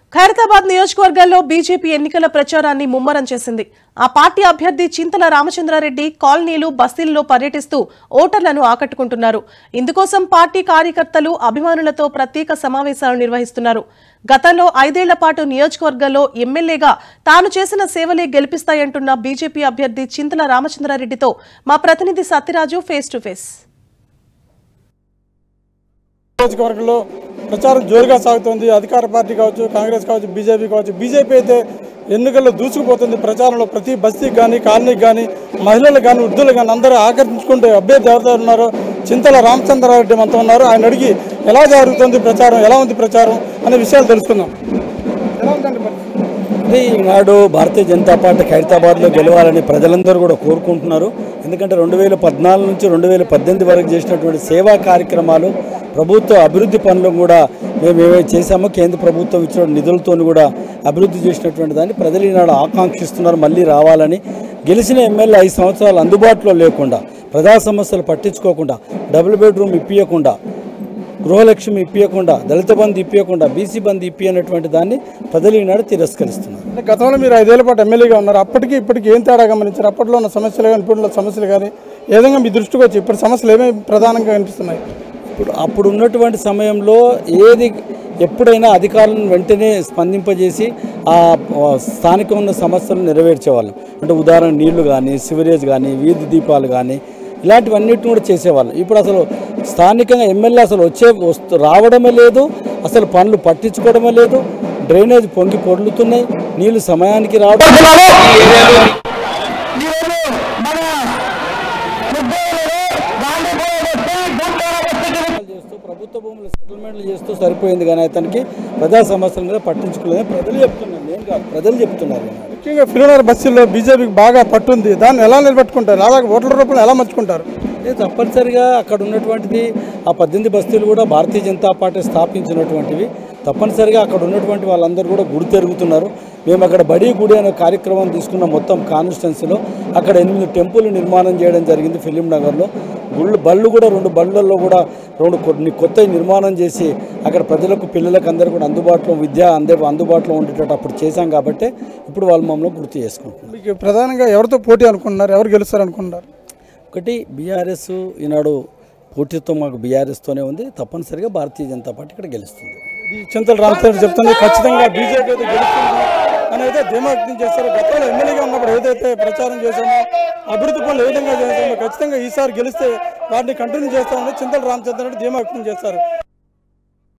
ఖైరతాబాద్ నియోజకవర్గాల్లో బీజేపీ ఎన్నికల ప్రచారాన్ని ముమ్మరం చేసింది ఆ పార్టీ అభ్యర్థి చింతల రామచంద్రారెడ్డి కాలనీలు బస్తీల్లో పర్యటిస్తూ ఓటర్లను ఆకట్టుకుంటున్నారు ఇందుకోసం పార్టీ కార్యకర్తలు అభిమానులతో ప్రత్యేక సమావేశాలు నిర్వహిస్తున్నారు గతంలో ఐదేళ్ల పాటు నియోజకవర్గంలో ఎమ్మెల్యేగా తాను చేసిన సేవలే గెలిపిస్తాయంటున్న బీజేపీ అభ్యర్థి చింతల రామచంద్రారెడ్డితో మా ప్రతినిధి సత్యరాజు ఫేస్ టు ఫేస్ నియోజకవర్గంలో ప్రచారం జోరుగా సాగుతోంది అధికార పార్టీ కావచ్చు కాంగ్రెస్ కావచ్చు బీజేపీ కావచ్చు బీజేపీ అయితే ఎన్నికల్లో దూసుకుపోతుంది ప్రచారంలో ప్రతి బస్తీకి కానీ కాలనీకి కానీ మహిళలకు కానీ వృద్ధులు కానీ అందరూ ఆకర్షించుకుంటే అభ్యర్థి ఎవరితో ఉన్నారో చింతల రామచంద్రారెడ్డి మనతో ఉన్నారు ఆయన అడిగి ఎలా జరుగుతుంది ప్రచారం ఎలా ఉంది ప్రచారం అనే విషయాలు తెలుసుకుందాం ఎలా ఉందండి మరి? ఇది ఈనాడు భారతీయ జనతా పార్టీ ఖైరతాబాద్లో గెలవాలని ప్రజలందరూ కూడా కోరుకుంటున్నారు ఎందుకంటే రెండు వేల పద్నాలుగు నుంచి రెండు వేల పద్దెనిమిది వరకు చేసినటువంటి సేవా కార్యక్రమాలు ప్రభుత్వ అభివృద్ధి పనులు కూడా మేము ఏవైతే చేశామో కేంద్ర ప్రభుత్వం ఇచ్చిన నిధులతో కూడా అభివృద్ధి చేసినటువంటి దాన్ని ప్రజలు ఈనాడు ఆకాంక్షిస్తున్నారు మళ్ళీ రావాలని గెలిచిన ఎమ్మెల్యే ఐదు సంవత్సరాలు అందుబాటులో లేకుండా ప్రజా సమస్యలు పట్టించుకోకుండా డబుల్ బెడ్రూమ్ ఇప్పియకుండా గృహలక్ష్మి ఇప్పియకుండా దళిత బంధు ఇప్పియకుండా బీసీ బంధు ఇప్పియనటువంటి దాన్ని ప్రజలు ఈనాడు తిరస్కరిస్తున్నారు అంటే గతంలో మీరు ఐదేళ్ల పాటు ఎమ్మెల్యేగా ఉన్నారు అప్పటికి ఇప్పటికి ఏం తేడా గమనించారు అప్పట్లో ఉన్న సమస్యలు కానీ ఇప్పుడు ఉన్న సమస్యలు కానీ ఏ విధంగా మీ దృష్టికి వచ్చి ఇప్పుడు సమస్యలు ఏమేమి ప్రధానంగా కనిపిస్తున్నాయి ఇప్పుడు అప్పుడు ఉన్నటువంటి సమయంలో ఏది ఎప్పుడైనా అధికారులను వెంటనే స్పందింపజేసి ఆ ఆ స్థానిక ఉన్న సమస్యలను నెరవేర్చేవాళ్ళం అంటే ఉదాహరణ నీళ్లు కానీ సివరేజ్ కానీ వీధి దీపాలు కానీ ఇలాంటివన్నిటిని కూడా చేసేవాళ్ళం ఇప్పుడు అసలు స్థానికంగా ఎమ్మెల్యే అసలు వచ్చే వస్తు రావడమే లేదు అసలు పనులు పట్టించుకోవడమే లేదు డ్రైనేజ్ పొంగి పొర్లుతున్నాయి నీళ్లు సమయానికి రావడం చేస్తూ ప్రభుత్వ భూములు సెటిల్మెంట్లు చేస్తూ సరిపోయింది కానీ అతనికి ప్రజా సమస్యల మీద పట్టించుకోలేదు ప్రజలు చెప్తున్నారు నేను కాదు ప్రజలు చెప్తున్నారు ముఖ్యంగా ఫిలోనర్ బస్సుల్లో బీజేపీకి బాగా పట్టుంది దాన్ని ఎలా నిలబెట్టుకుంటారు అలాగే ఓట్ల రూపంలో ఎలా మర్చుకుంటారు అంటే తప్పనిసరిగా అక్కడ ఉన్నటువంటిది ఆ పద్దెనిమిది బస్తీలు కూడా భారతీయ జనతా పార్టీ స్థాపించినటువంటివి తప్పనిసరిగా అక్కడ ఉన్నటువంటి వాళ్ళందరూ కూడా గుడి తిరుగుతున్నారు మేము అక్కడ బడి గుడి అనే కార్యక్రమం తీసుకున్న మొత్తం కాన్స్టిట్యున్సీలో అక్కడ ఎనిమిది టెంపుల్ నిర్మాణం చేయడం జరిగింది ఫిలిం నగర్లో గుళ్ళు బళ్ళు కూడా రెండు బళ్ళల్లో కూడా రెండు కొన్ని కొత్త నిర్మాణం చేసి అక్కడ ప్రజలకు పిల్లలకు అందరూ కూడా అందుబాటులో విద్య అందరూ అందుబాటులో ఉండేటట్టు అప్పుడు చేశాం కాబట్టి ఇప్పుడు వాళ్ళు మమ్మల్ని గుర్తు చేసుకుంటున్నారు మీకు ప్రధానంగా ఎవరితో పోటీ అనుకుంటున్నారు ఎవరు గెలుస్తారు అనుకుంటున్నారు ఒకటి బీఆర్ఎస్ ఈనాడు పోటీతో మాకు బీఆర్ఎస్తోనే ఉంది తప్పనిసరిగా భారతీయ జనతా పార్టీ ఇక్కడ గెలుస్తుంది ఇది చింతల రామచంద్ర చెప్తుంది ఖచ్చితంగా బీజేపీ అయితే గెలుస్తుంది అని అయితే ధీమా వ్యక్తం చేస్తారు గతంలో ఎమ్మెల్యేగా ఉన్నప్పుడు ఏదైతే ప్రచారం చేశామో అభివృద్ధి పనులు ఏ విధంగా చేశామో ఖచ్చితంగా ఈసారి గెలిస్తే వాటిని కంటిన్యూ చేస్తామని చింతల రామచంద్ర రెడ్డి ధీమా వ్యక్తం చేస్తారు